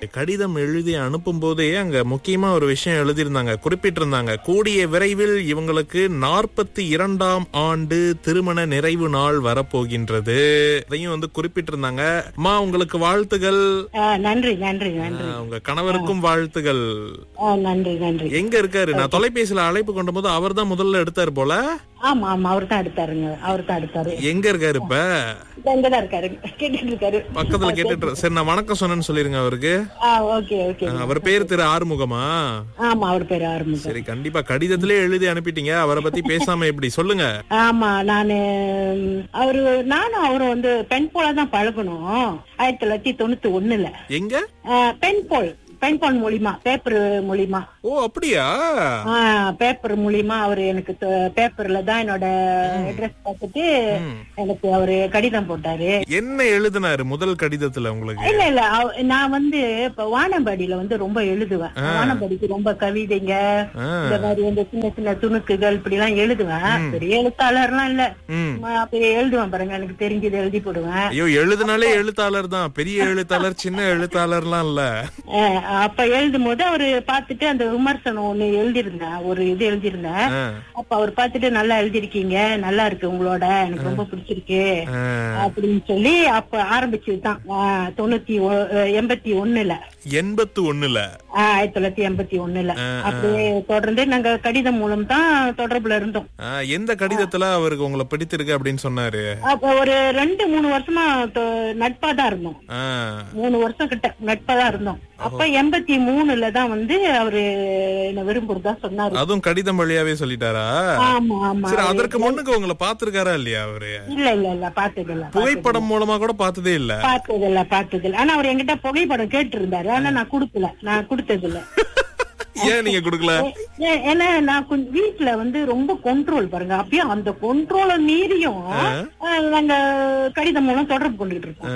கடிதம் எழுதி அனுப்பும் போதே அங்க முக்கியமா ஒரு விஷயம் எழுதியிருந்தாங்க குறிப்பிட்டிருந்தாங்க கூடிய விரைவில் இவங்களுக்கு நாற்பத்தி இரண்டாம் ஆண்டு திருமண நிறைவு நாள் வரப்போகின்றது அதையும் வந்து குறிப்பிட்டிருந்தாங்க அம்மா உங்களுக்கு வாழ்த்துகள் ஆ, நன்றி நன்றி நன்றி ஆஹ், உங்க கணவருக்கும் வாழ்த்துகள் ஆ, நன்றி நன்றி எங்க இருக்காரு நான் தொலைபேசியில அழைப்பு கொண்ட போது அவர் தான் முதல்ல எடுத்தாரு போல ஆமா ஆமா அவர் தான் எடுத்தாருங்க அவர் தான் எடுத்தாரு எங்க இருக்காரு இப்ப இங்கதான் இருக்காரு கேட்டுட்டு இருக்காரு பக்கத்துல கேட்டுட்டு இரு- சரி நான் வணக்கம் சொன்னேன்னு சொல்லிருங்க அவருக்கு ஆ ஓகே ஓகே ஆஹ், அவர் பேர் திரு ஆறுமுகமா ஆமா அவர் பேரு ஆரம்பிச்சு சரி கண்டிப்பா கடிதத்திலே எழுதி அனுப்பிட்டீங்க அவரை பத்தி பேசாம எப்படி சொல்லுங்க ஆமா நானு ம், அவரு நானும் அவரும் வந்து பெண் போல தான் பழகணும் ஆயிரத்தி தொள்ளாயிரத்தி தொண்ணூத்தி ஒண்ணுல எங்க ஆ, பெண் போல் பெண் போல் மூலியமா பேப்பர் மூலியமா ஓ அப்படியா பேப்பர் மூலியமா அவரு எனக்கு பேப்பர்ல தான் என்னோட அட்ரஸ் பார்த்துட்டு எனக்கு அவரு கடிதம் போட்டாரு என்ன எழுதினாரு முதல் கடிதத்துல உங்களுக்கு இல்ல இல்ல அவ- நான் வந்து இப்ப வானம்பாடியில வந்து ரொம்ப எழுதுவேன் வானம்பாடிக்கு ரொம்ப கவிதைங்க ஆ. இந்த மாதிரி வந்து சின்ன சின்ன துணுக்குகள் இப்படி எல்லாம் எழுதுவேன் பெரிய எழுத்தாளர்லாம் இல்ல ம். சும்மா அப்படியே எழுதுவேன் பாருங்க எனக்கு தெரிஞ்சது எழுதி போடுவேன் ஐயோ எழுதினாலே எழுத்தாளர் தான் பெரிய எழுத்தாளர் சின்ன எழுத்தாளர்லாம் இல்ல அஹ் அப்ப எழுதும் போது அவரு பார்த்துட்டு அந்த விமர்சனம் ஒண்ணு எழுதியிருந்தேன் ஒரு இது எழுதியிருந்தேன் ஆ. அப்ப அவர் பார்த்துட்டு நல்லா எழுதிருக்கீங்க நல்லா இருக்கு உங்களோட எனக்கு ரொம்ப பிடிச்சிருக்கு ஆ. அப்படின்னு சொல்லி அப்ப ஆரம்பிச்சதுதான் ஆஹ் தொண்ணூத்தி ஒ- அஹ் எண்பத்தி ஒண்ணுல எண்பத்து ஒண்ணுல ஆஹ் ஆயிரத்தி தொள்ளாயிரத்தி எண்பத்தி ஒண்ணுல அப்படியே தொடர்ந்து நாங்க கடிதம் மூலம் தான் தொடர்புல இருந்தோம் ஆ, எந்த கடிதத்துல அவருக்கு உங்களை பிடித்திருக்கு அப்படின்னு சொன்னாரு அப்ப ஒரு ரெண்டு மூணு வருஷமா நட்பா தான் இருந்தோம் ஆ. மூணு வருஷம் கிட்ட நட்பா தான் இருந்தோம் அப்ப எண்பத்தி மூணுல தான் வந்து அவரு என்ன விரும்புறதா சொன்னாரு அதுவும் கடிதம் வழியாவே சொல்லிட்டாரா ஆமா ஆமா சரி அதற்கு முன்னுக்கு உங்களை பாத்திருக்காரா இல்லையா அவரு இல்ல இல்ல இல்ல பார்த்தது இல்ல புகைப்படம் மூலமா கூட பார்த்ததே இல்ல பார்த்தது இல்ல பார்த்தது இல்ல ஆனா அவர் என்கிட்ட புகைப்படம் கேட்டு இருந்தாரு ஆனா நான் கொடுக்கல நான் கொடுத்தது இல்ல ஏன் நீங்க குடுக்கல ஏ- ஏன்னா நான் கொஞ்சம் வீட்டுல வந்து ரொம்ப கண்ட்ரோல் பாருங்க அப்பயும் அந்த கண்ட்ரோல மீறியும் அஹ், நாங்க கடிதம் மூலம் தொடர்பு கொண்டுகிட்டு இருக்கோம்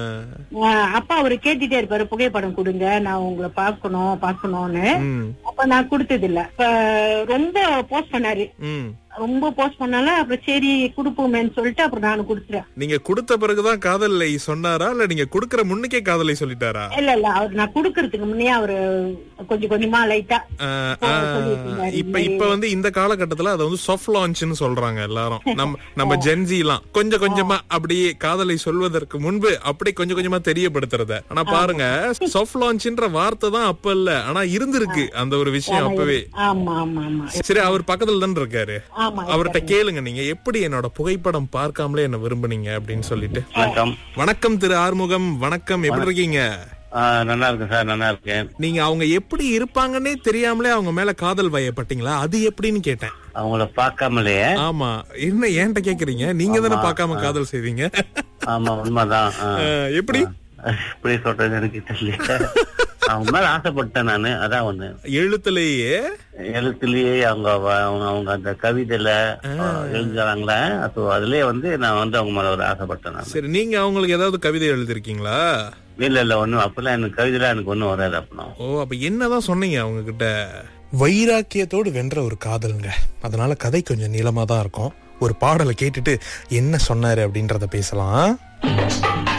ஆ. அஹ், அப்பா அவரு கேட்டுட்டே இருப்பாரு புகைப்படம் கொடுங்க நான் உங்களை பார்க்கணும் பார்க்கணும்னு ம். அப்ப நான் கொடுத்தது இல்ல இப்ப ரொம்ப போஸ்ட் பண்ணாரு ம். ரொம்ப போஸ்ட் பண்ணால அப்புறம் சரி கொடுப்போமேன்னு சொல்லிட்டு அப்புறம் நான் கொடுத்துட்டேன் நீங்க கொடுத்த பிறகுதான் காதலை சொன்னாரா இல்ல நீங்க குடுக்கற முன்னுக்கே காதலை சொல்லிட்டாரா இல்ல இல்ல அவர் நான் குடுக்கறதுக்கு முன்னே அவரு கொஞ்சம் கொஞ்சமா லைட்டா ஆ, ஆ, இப்ப இப்ப வந்து இந்த காலகட்டத்துல அதை வந்து சாஃப்ட் லான்ச்னு சொல்றாங்க எல்லாரும் நம்ம நம்ம ஜென்சிலாம் கொஞ்சம் கொஞ்சமா அப்படியே காதலை சொல்வதற்கு முன்பு அப்படி கொஞ்சம் கொஞ்சமா தெரியப்படுத்துறத ஆனா பாருங்க சாஃப்ட் லான்ச்ன்ற வார்த்தை தான் அப்ப இல்ல ஆனா இருந்திருக்கு அந்த ஒரு விஷயம் அப்பவே ஆமா ஆமா ஆமா சரி அவர் பக்கத்துல தானே இருக்காரு ஆமா அவர்கிட்ட கேளுங்க நீங்க எப்படி என்னோட புகைப்படம் பார்க்காமலே என்ன விரும்புனீங்க அப்படின்னு சொல்லிட்டு வணக்கம் வணக்கம் திரு ஆறுமுகம் வணக்கம் எப்படி இருக்கீங்க ஆ, நல்லா இருக்கேன் சார் நல்லா இருக்கேன் நீங்க அவங்க எப்படி இருப்பாங்கன்னே தெரியாமலே அவங்க மேல காதல் வயப்பட்டீங்களா அது எப்படின்னு கேட்டேன் அவங்கள பார்க்காமலேயே ஆமா என்ன ஏன்ட்ட கேக்குறீங்க நீங்க தானே பார்க்காம காதல் செய்வீங்க ஆமா உண்மைதான் ஆ. அஹ், எப்படி எப்படி சொல்றது எனக்கு தெரியல அவங்க மேல ஆசைப்பட்டேன் நானு அதான் ஒண்ணு எழுத்துலயே எழுத்துலயே அவங்க வ- அவங்க அவங்க அந்த கவிதையில எழுதுறாங்களே அப்போ அதுலயே வந்து நான் வந்து அவங்க மேல ஒரு ஆசைப்பட்டேன் நான் சரி நீங்க அவங்களுக்கு ஏதாவது கவிதை எழுதிருக்கீங்களா இல்ல இல்ல ஒண்ணும் அப்பெல்லாம் எனக்கு கவிதைலாம் எனக்கு ஒண்ணும் வராது அப்பனா ஓ அப்ப என்னதான் சொன்னீங்க அவங்க கிட்ட வைராக்கியத்தோடு வென்ற ஒரு காதலுங்க அதனால கதை கொஞ்சம் நீளமா தான் இருக்கும் ஒரு பாடலை கேட்டுட்டு என்ன சொன்னாரு அப்படின்றத பேசலாம்